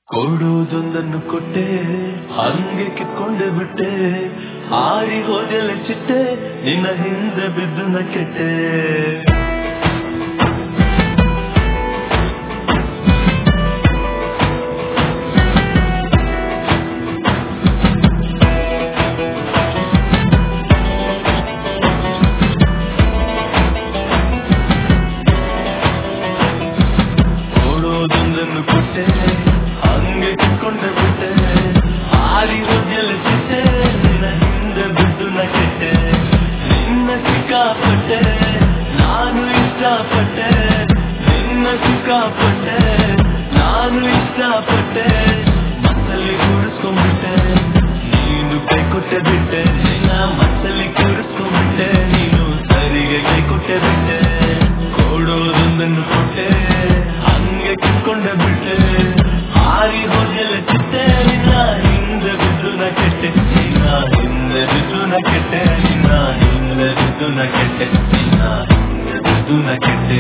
ಕೊಡುವುದೊಂದನ್ನು ಕೊಟ್ಟೆ ಹಂಗೆ ಕಿತ್ಕೊಂಡೆ ಬಿಟ್ಟೆ ಆರಿ ಹೋದೆಲ್ಲ ಚಿಟ್ಟೆ ನಿನ್ನ ಹಿಂದೆ ಬಿದ್ದು ನ ಕೆಟ್ಟೆ ಕೊಡುವುದೊಂದನ್ನು ಕೊಟ್ಟೆ ಹಂಗೆ ಕಿತ್ಕೊಂಡೆ ಬಿಟ್ಟೆ ಆರಿ ಹೋದೆಲ್ಲ ಚಿಟ್ಟೆ ನಿನ್ನ ಹಿಂದೆ ಬಿದ್ದು ನ ಕೆಟ್ಟೆ ನಿನ್ನ ಸಿಕ್ಕಾಪಟ್ಟೆ ನಾನು ಇಷ್ಟಪಟ್ಟೆ ನಿನ್ನ ಸಿಕ್ಕಾಪಟ್ಟೆ ನಾನು ಇಷ್ಟಪಟ್ಟೆ ಮತ್ತಲ್ಲಿ ಕೂರಿಸ್ಕೊಂಡ್ಬಿಟ್ಟೆ ನೀನು ಕೈ ಕೊಟ್ಟೆ ಬಿಟ್ಟೆ ನಿನ್ನ ಮತ್ತಲ್ಲಿ ಕೂರಿಸ್ಕೊಂಡ್ಬಿಟ್ಟೆ ನೀನು ಸರಿಗೆ ಕೈ ಕೊಟ್ಟೆ ಬಿಟ್ಟೆ ಕೊಡೋದೊಂದನ್ನು ಕೊಟ್ಟೆ ಹಂಗೆ ಕಿತ್ಕೊಂಡೆ ಬಿಟ್ಟೆ ಹಾರಿ ಹೋದೆಲ್ಲ ಚಿಟ್ಟೆ ನಿನ್ನ ಹಿಂದೆ ಬಿದ್ದು ನ ಕೆಟ್ಟೆ ನಿನ್ನ ಹಿಂದೆ ಬಿದ್ದು ನ ಕೆಟ್ಟೆ ನಿನ್ನ ಹಿಂದೆ ಬಿದ್ದು ನ ಕೆಟ್ಟೆ ನಿನ್ನ ಹಿಂದೆ ಬಿದ್ದು ನ ಕೆಟ್ಟೆ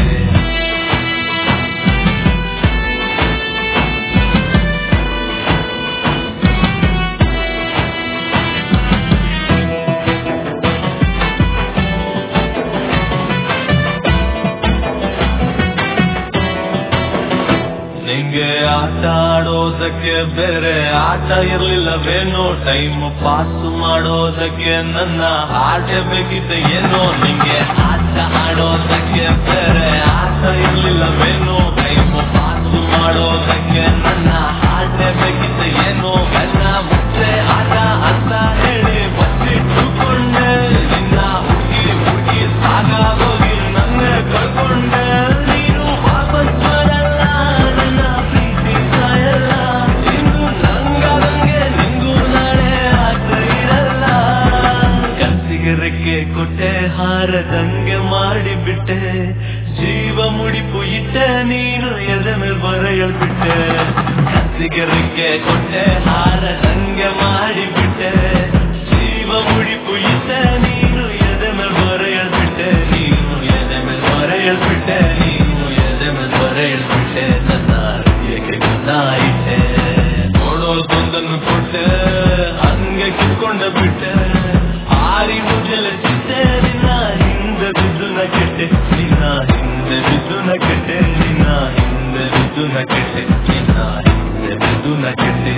ನಿಂಗೆ ಆಟ ಆಡೋದಕ್ಕೆ ಬೇರೆ ಆಟ ಇರ್ಲಿಲ್ಲವೇನೋ ಟೈಮ್ ಪಾಸ್ ಮಾಡೋದಕ್ಕೆ ನನ್ನ ಆಟ ಬೇಕಿತ್ತು ಏನೋ ನಿಂಗೆ ಆಟ ಆಡೋದಕ್ಕೆ ಬೇರೆ ಆಟ ಇರ್ಲಿಲ್ಲವೇನೋ ಟೈಮ್ ಪಾಸ್ ಮಾಡೋದಕ್ಕೆ ನನ್ನ ಆಟ ಬೇಕಿತ್ತು ಏನೋ ನನ್ನ ಮುಚ್ಚೆ ಆಟ ಅಂತ ಹೇಳಿ ಬಚ್ಚಿಟ್ಟುಕೊಂಡೆ ನಿನ್ನ ಹುಡುಗಿ ಹುಡುಗಿ ಸಾಕಾಗೋಗಿ ನನ್ನ ಕಳ್ಕೊಂಡೆ ನೀನು ವಾಪಸ್ ಬರಲ್ಲ ನನ್ನ ಪ್ರೀತಿ ಸಾಯಲ್ಲ ಇನ್ನು ನಂಗಾದಂಗೆ ನಿಂಗೂ ನಾಳೆ ಆಸೆ ಇರಲ್ಲ ಕನಸಿಗೆ ರೆಕ್ಕೆ ಕೊಟ್ಟೆ ಹಾರದಂಗೆ ಮಾಡಿಬಿಟ್ಟೆ ಜೀವ ಮುಡಿಪು ಇಟ್ಟೆ ನೀನು ಎದೆ ಮೇಲೆ ಬರ ಹೇಳ್ಬಿಟ್ಟೆ ಕನಸಿಗೆ ರೆಕ್ಕೆ ಕೊಟ್ಟೆ ಹಾರದಂಗೆ ಮಾಡಿಬಿಟ್ಟೆ ಜೀವ ಮುಡಿಪು ಇಟ್ಟೆ ನೀನು ಎದೆ ಮೇಲೆ ಬರ ಹೇಳ್ಬಿಟ್ಟೆ ನೀನು ಎದೆ ಮೇಲೆ ಬರ ಹೇಳ್ಬಿಟ್ಟೆ ನೀನು ಎದೆ ಮೇಲೆ ಬರ ಹೇಳ್ಬಿಟ್ಟೆ ನನ್ನ ಹೃದಯಕ್ಕೆ ಗೊತ್ತಾಯಿತೆ ನೋಡೋದೊಂದನ್ನು ಕೊಟ್ಟೆ ಹಂಗೆ ಕಿತ್ಕೊಂಡ ಬಿಟ್ಟೆ ಆರಿ ಮುಜಲ ಚಿಟ್ಟೆ ನಿನ್ನ ಹಿಂದೆ ಬಿದ್ದು ನ ಕೆಟ್ಟೆ ನಿನ್ನ ಹಿಂದೆ ಬಿದ್ದು ನ ಕೆಟ್ಟೆ ನಿನ್ನ ಹಿಂದೆ ಬಿದ್ದು ನ ಕೆಟ್ಟೆ ನಿನ್ನ ಹಿಂದೆ ಬಿದ್ದು ನ ಕೆಟ್ಟೆ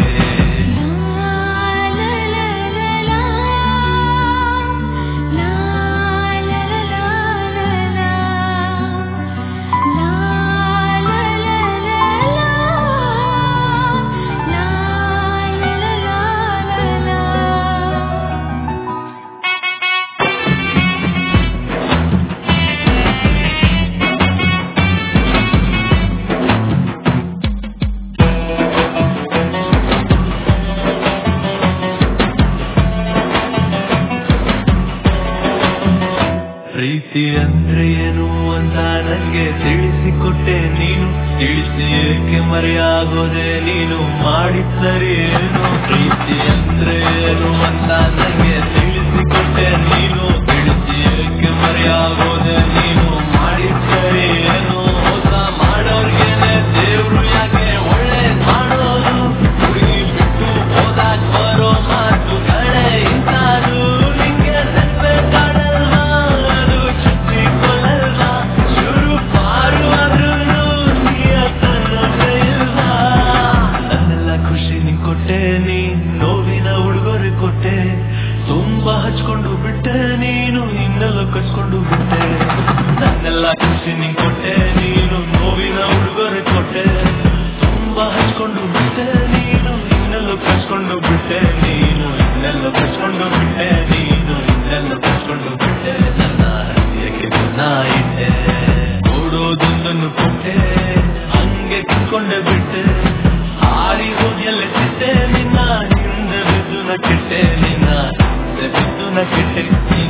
ಪ್ರೀತಿ ಅಂದ್ರೆ ಏನು ಅಂತ ನಂಗೆ ತಿಳಿಸಿಕೊಟ್ಟೆ ನೀನು ತಿಳಿಸಿ ಏಕೆ ಮರೆಯಾಗೋದೆ ನೀನು ಮಾಡಿದ ಸರಿ ಏನು ಪ್ರೀತಿ ಅಂದ್ರೆ ಏನು ಅಂತ ನಂಗೆ ತಿಳಿಸಿಕೊಟ್ಟೆ ನೀನು ತಿಳಿಸಿ ಏಕೆ ಮರೆಯಾಗೋದೆ ನೀನು ಮಾಡಿದ ಸರಿ ಏನು ಮೋಸ ಮಾಡೋರ್ಗೇನೆ ದೇವ್ರು ಯಾಕೆ ಒಳ್ಳೆ ಮಾಡೋದು ಹುಡುಗಿ ಬಿಟ್ಟು ಹೋದಾಗ ಬರೋ ಮಾತು ಕಡೆ ಇಂತಾದು ನಿಂಗೆ ನೆನ್ಪೆ ಕಾಡಲ್ವಾ ಅದು ಚುಚ್ಚಿಕೊಳ್ಳಲ್ವಾ ಶುರು ಪಾರುವಾದ್ರೂ ನಿಯತ್ತನ್ನೋದೇ ಇಲ್ವಾ ನನ್ನೆಲ್ಲ ಖುಷಿ ನೀ ಕೊಟ್ಟೆ ನೀ ನೋವಿನ ಉಡುಗೊರೆ ಕೊಟ್ಟೆ ತುಂಬಾ ಹಚ್ಕೊಂಡು ಬಿಟ್ಟೆ ನೀನು ಇನ್ನೆಲ್ಲ ಕಚ್ಕೊಂಡು ಬಿಟ್ಟೆ ನನ್ನೆಲ್ಲ ಖುಷಿ ನೀ ಕೊಟ್ಟೆ ನೀನು ನೋವಿನ ಉಡುಗೊರೆ ಕೊಟ್ಟೆ ತುಂಬಾ ಹಚ್ಕೊಂಡು ಬಿಟ್ಟೆ ನೀನು ಇನ್ನೆಲ್ಲ ಕಚ್ಕೊಂಡು ಬಿಟ್ಟೆ ನೀನು ಇನ್ನೆಲ್ಲ ಕಚ್ಕೊಂಡು ಬಿಟ್ಟೆ ನೀನು ಇನ್ನೆಲ್ಲ ಕಚ್ಕೊಂಡು ಬಿಟ್ಟೆ ನನ್ನ ಹೃದಯಕ್ಕೆ ಇಟ್ಟೆ ನೋಡೋದೊಂದನ್ನು ಕೊಟ್ಟೆ ಹಂಗೆ ಕಿತ್ಕೊಂಡೆ ಬಿಟ್ಟೆ ಹಾರಿ ಹೋದೆಲ್ಲ ಚಿಟ್ಟೆ ನಿನ್ನ ಹಿಂದೆ ಬಿದ್ದು ನ ಕೆಟ್ಟೆ ನಿನ್ನ ಹಿಂದೆ ಬಿದ್ದು ನ ಕೆಟ್ಟೆ